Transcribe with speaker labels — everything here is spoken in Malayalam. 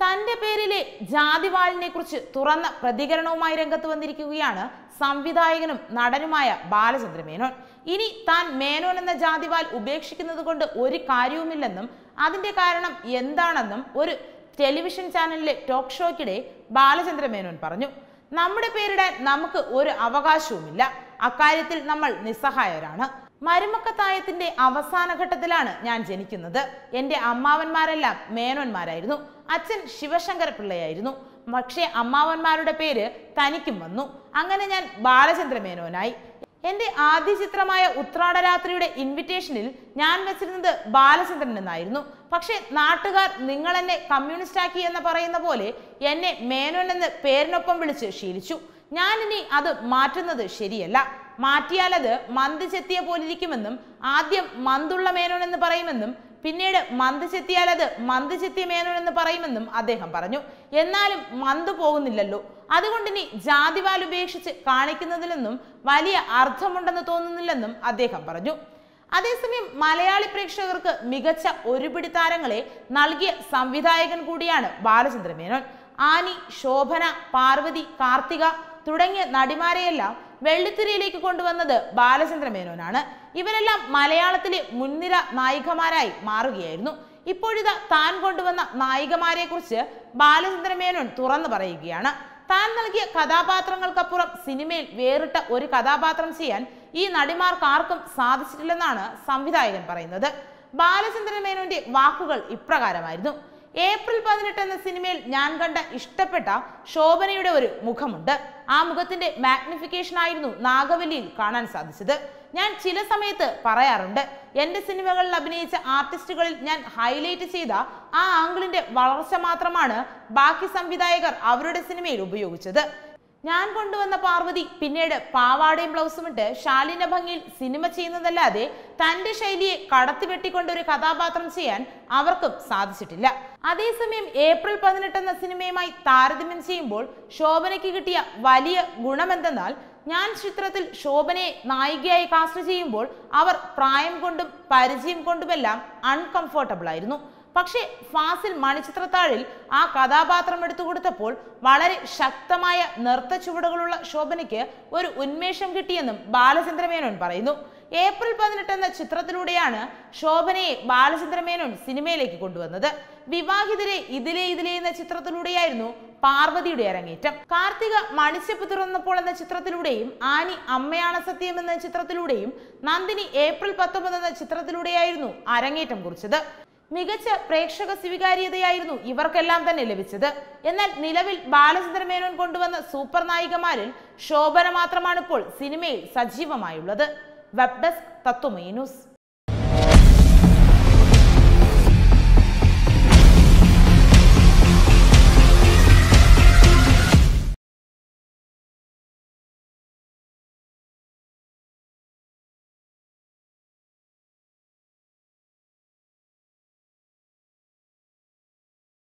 Speaker 1: തന്റെ പേരിലെ ജാതിവാളിനെ കുറിച്ച് തുറന്ന പ്രതികരണവുമായി രംഗത്ത് വന്നിരിക്കുകയാണ് സംവിധായകനും നടനുമായ ബാലചന്ദ്ര മേനോൻ ഇനി താൻ മേനോൻ എന്ന ജാതിവാൽ ഉപേക്ഷിക്കുന്നത് കൊണ്ട് ഒരു കാര്യവുമില്ലെന്നും അതിന്റെ കാരണം എന്താണെന്നും ഒരു ടെലിവിഷൻ ചാനലിലെ ടോക്ക് ഷോയ്ക്കിടെ ബാലചന്ദ്ര മേനോൻ പറഞ്ഞു നമ്മുടെ പേരിടാൻ നമുക്ക് ഒരു അവകാശവുമില്ല അക്കാര്യത്തിൽ നമ്മൾ നിസ്സഹായരാണ് മരുമക്കത്തായത്തിന്റെ അവസാന ഘട്ടത്തിലാണ് ഞാൻ ജനിക്കുന്നത് എൻ്റെ അമ്മാവന്മാരെല്ലാം മേനോന്മാരായിരുന്നു അച്ഛൻ ശിവശങ്കര പിള്ളയായിരുന്നു പക്ഷേ അമ്മാവന്മാരുടെ പേര് തനിക്കും വന്നു അങ്ങനെ ഞാൻ ബാലചന്ദ്ര മേനോനായി എന്റെ ആദ്യ ചിത്രമായ ഉത്രാടരാത്രിയുടെ ഇൻവിറ്റേഷനിൽ ഞാൻ വെച്ചിരുന്നത് ബാലചന്ദ്രൻ എന്നായിരുന്നു പക്ഷേ നാട്ടുകാർ നിങ്ങൾ എന്നെ കമ്മ്യൂണിസ്റ്റ് ആക്കി എന്ന് പറയുന്ന പോലെ എന്നെ മേനോൻ എന്ന് പേരിനൊപ്പം വിളിച്ച് ശീലിച്ചു ഞാൻ ഇനി അത് മാറ്റുന്നത് ശരിയല്ല മാറ്റിയാൽ അത് മന്ത് ചെത്തിയ പോലിരിക്കുമെന്നും ആദ്യം മന്തുള്ള മേനോൻ എന്ന് പറയുമെന്നും പിന്നീട് മന്ത് ചെത്തിയാൽ അത് മന്ത് ചെത്തിയ മേനോൻ എന്ന് പറയുമെന്നും അദ്ദേഹം പറഞ്ഞു എന്നാലും മന്ത് പോകുന്നില്ലല്ലോ അതുകൊണ്ട് ഇനി ജാതിവാൽ ഉപേക്ഷിച്ച് കാണിക്കുന്നതിലൊന്നും വലിയ അർത്ഥമുണ്ടെന്ന് തോന്നുന്നില്ലെന്നും അദ്ദേഹം പറഞ്ഞു അതേസമയം മലയാളി പ്രേക്ഷകർക്ക് മികച്ച ഒരുപിടി താരങ്ങളെ നൽകിയ സംവിധായകൻ കൂടിയാണ് ബാലചന്ദ്ര മേനോൻ ആനി ശോഭന പാർവതി കാർത്തിക തുടങ്ങിയ നടിമാരെയെല്ലാം വെള്ളിത്തിരയിലേക്ക് കൊണ്ടുവന്നത് ബാലചന്ദ്ര മേനോനാണ് ഇവരെല്ലാം മലയാളത്തിലെ മുൻനിര നായികമാരായി മാറുകയായിരുന്നു ഇപ്പോഴിതാ താൻ കൊണ്ടുവന്ന നായികമാരെ കുറിച്ച് ബാലചന്ദ്ര മേനോൻ തുറന്നു പറയുകയാണ് താൻ നൽകിയ കഥാപാത്രങ്ങൾക്കപ്പുറം സിനിമയിൽ വേറിട്ട ഒരു കഥാപാത്രം ചെയ്യാൻ ഈ നടിമാർക്ക് ആർക്കും സാധിച്ചിട്ടില്ലെന്നാണ് സംവിധായകൻ പറയുന്നത് ബാലചന്ദ്ര മേനോന്റെ വാക്കുകൾ ഇപ്രകാരമായിരുന്നു ഏപ്രിൽ പതിനെട്ട് എന്ന സിനിമയിൽ ഞാൻ കണ്ട ഇഷ്ടപ്പെട്ട ശോഭനയുടെ ഒരു മുഖമുണ്ട് ആ മുഖത്തിന്റെ മാഗ്നിഫിക്കേഷൻ ആയിരുന്നു നാഗവല്ലിയിൽ കാണാൻ സാധിച്ചത് ഞാൻ ചില സമയത്ത് പറയാറുണ്ട് എൻ്റെ സിനിമകളിൽ അഭിനയിച്ച ആർട്ടിസ്റ്റുകളിൽ ഞാൻ ഹൈലൈറ്റ് ചെയ്ത ആ ആംഗിളിന്റെ വളർച്ച മാത്രമാണ് ബാക്കി സംവിധായകർ അവരുടെ സിനിമയിൽ ഉപയോഗിച്ചത് ഞാൻ കൊണ്ടുവന്ന പാർവതി പിന്നീട് പാവാടയും ബ്ലൗസും ഇട്ട് ശാലിന ഭംഗിയിൽ സിനിമ ചെയ്യുന്നതല്ലാതെ തന്റെ ശൈലിയെ കടത്തി വെട്ടിക്കൊണ്ട് ഒരു കഥാപാത്രം ചെയ്യാൻ അവർക്കും സാധിച്ചിട്ടില്ല അതേസമയം ഏപ്രിൽ പതിനെട്ട് എന്ന സിനിമയുമായി താരതമ്യം ചെയ്യുമ്പോൾ ശോഭനയ്ക്ക് കിട്ടിയ വലിയ ഗുണമെന്തെന്നാൽ ഞാൻ ചിത്രത്തിൽ ശോഭനയെ നായികയായി കാസ്റ്റ് ചെയ്യുമ്പോൾ അവർ പ്രായം കൊണ്ടും പരിചയം കൊണ്ടുമെല്ലാം അൺകംഫർട്ടബിൾ ആയിരുന്നു പക്ഷേ ഫാസിൽ മണിച്ചിത്രത്താഴിൽ ആ കഥാപാത്രം എടുത്തു കൊടുത്തപ്പോൾ വളരെ ശക്തമായ നൃത്ത ചുവടുകളുള്ള ശോഭനയ്ക്ക് ഒരു ഉന്മേഷം കിട്ടിയെന്നും ബാലചന്ദ്ര മേനോൻ പറയുന്നു ഏപ്രിൽ പതിനെട്ട് എന്ന ചിത്രത്തിലൂടെയാണ് ശോഭനയെ ബാലചന്ദ്ര മേനോൻ സിനിമയിലേക്ക് കൊണ്ടുവന്നത് വിവാഹിതരെ ഇതിലെ ഇതിലെ എന്ന ചിത്രത്തിലൂടെയായിരുന്നു പാർവതിയുടെ അരങ്ങേറ്റം കാർത്തിക മണിച്ചപ്പ് തുറന്നപ്പോൾ എന്ന ചിത്രത്തിലൂടെയും ആനി അമ്മയാണ് സത്യം എന്ന ചിത്രത്തിലൂടെയും നന്ദിനി ഏപ്രിൽ പത്തൊമ്പത് എന്ന ചിത്രത്തിലൂടെയായിരുന്നു അരങ്ങേറ്റം കുറിച്ചത് മികച്ച പ്രേക്ഷക സ്വീകാര്യതയായിരുന്നു ഇവർക്കെല്ലാം തന്നെ ലഭിച്ചത് എന്നാൽ നിലവിൽ ബാലചന്ദ്ര മേനോൻ കൊണ്ടുവന്ന സൂപ്പർ നായികമാരിൽ ശോഭന മാത്രമാണ് ഇപ്പോൾ സിനിമയിൽ സജീവമായുള്ളത് വെബ് ഡെസ്ക് തത്വമൈ ന്യൂസ്